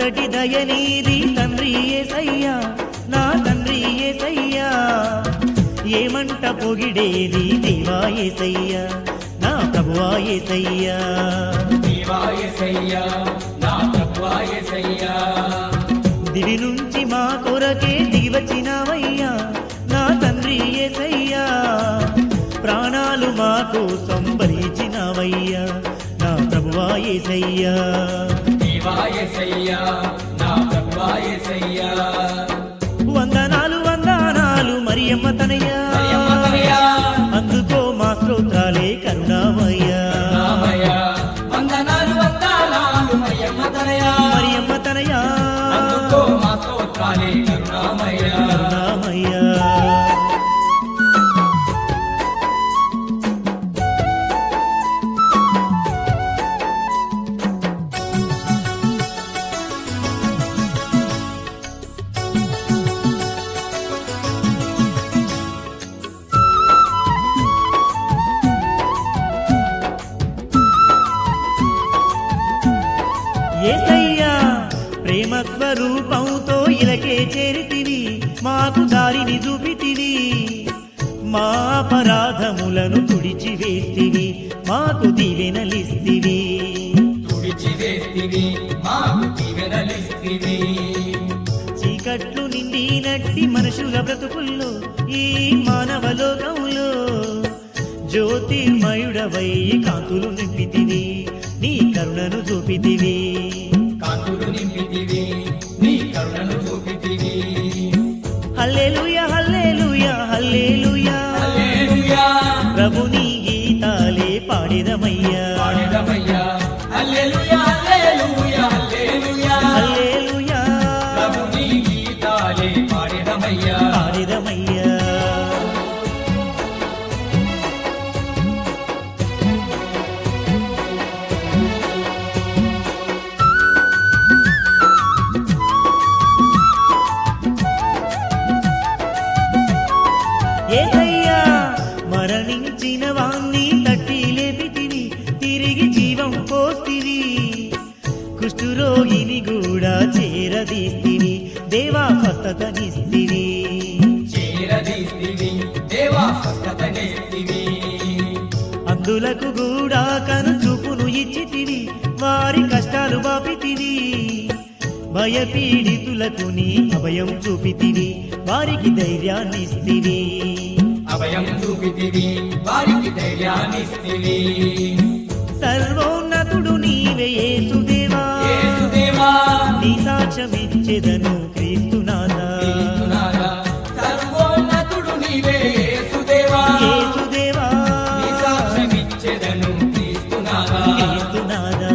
అంతటి దయనీది తండ్రి ఏసయ్యా నా తండ్రి ఏసయ్యా ఏమంట పొగిడేది దేవా ఏసయ్యా నా ప్రభువా ఏసయ్యా దేవాయసయ్యా నా ప్రభువాయసయ్యా దివి నుంచి మా కొరకే దిగివచ్చినవయ్యా నా తండ్రి ఏసయ్యా ప్రాణాలు మా కోసం బలిచినవయ్యా నా ప్రభువా ఏసయ్యా దేవాయసయ్యా నా ప్రభువాయసయ్యా వందనాలు వందనాలు మరియమ్మ తనయ్యా మరియమ్మ తనయా అందుకో మా స్తోత్రాలే కరుణామయ్యా రామయ్య వందనాలు వందనాలు మరియమ్మ తనయా మరియమ్మ తనయా అందుకో మా స్తోత్రాలే కరుణామయ్య కరుణామయ్యా ఏసయ్యా ప్రేమ స్వరూపంతో ఇలకే చేరితివి మాకు దారిని చూపితివి మా అపరాధములను తుడిచి వేస్తివి మాకు దీవెనలిస్తివి తుడిచి వేస్తివి మాకు దీవెనలిస్తివి చీకట్లు నిండినట్టి మనుషుల బ్రతుకుల్లో ఈ మానవ లోకంలో జ్యోతిర్మయుడవై కాంతులు నింపితివి నీ కరుణను చూపితివి కాంతులు నింపితివి నీ కరుణను చూపితివి హల్లెలూయా హల్లెలూయా హల్లెలూయా హల్లెలూయా ప్రభుని గీతాలే పాడిదమయ్యా పాడెదమయ్యా హల్లెలూయా హల్లెలూయా హల్లెలూయా హల్లెలూయా ప్రభుని గీతాలే పాడెదమయ్యా పాడిదమయ్యా ఏసయ్యా మరణించిన వాణ్ణి తట్టి లేపితివి తిరిగి జీవం పోస్తివి కుష్ఠురోగిని కూడా చేరదీస్తివి దేవా స్వస్థతనిస్తివి చేరదీస్తివి దేవా స్వస్థతనేస్తివి అందులకు కూడా కను చూపును ఇచ్చితివి వారి కష్టాలు బాపితివి భయపీడితులకు నీ అభయం చూపితివి వారికి ధైర్యాన్నిస్తివి అభయం చూపితివి వారికి ధైర్యాన్నిస్తివి సర్వోన్నతుడు నీవే యేసుదేవా యేసుదేవా నీ సాక్ష్యమిచ్చెదను క్రీస్తునాథా క్రీస్తునాథా, సర్వోన్నతుడు నీవే యేసుదేవా యేసుదేవా నీ సాక్ష్యమిచ్చెదను క్రీస్తునాథా క్రీస్తునాథా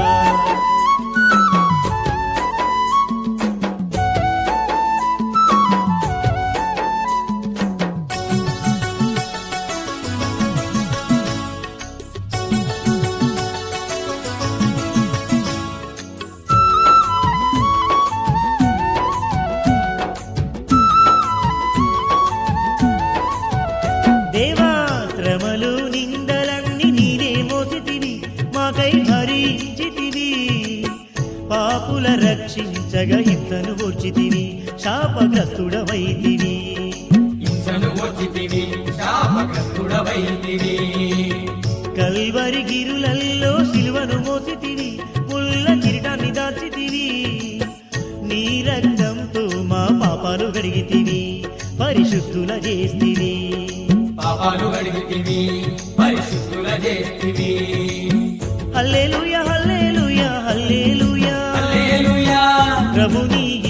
దేవా శ్రమలు నిందలన్నీ నీవే మోసితివి మాకై భరించితివి పాపుల రక్షించగా హింసను ఓర్చితివి శాపగ్రస్తుడవైతివి హింసను వచ్చితివి శాపగ్రస్తుడవైతివి కల్వరి గిరులల్లో సిలువను మోసితివి ముళ్ళ కిరీటాన్ని దాచితివి నీ రక్తంతో మా పాపాలు గడిగితివి పరిశుద్ధుల చేస్తివి పాపాలు అడిగితివి పరిశుద్ధుల చేస్తివి హల్లెలూయా హల్లెలూయా హల్లెలూయా హల్లెలూయా ప్రభు నీ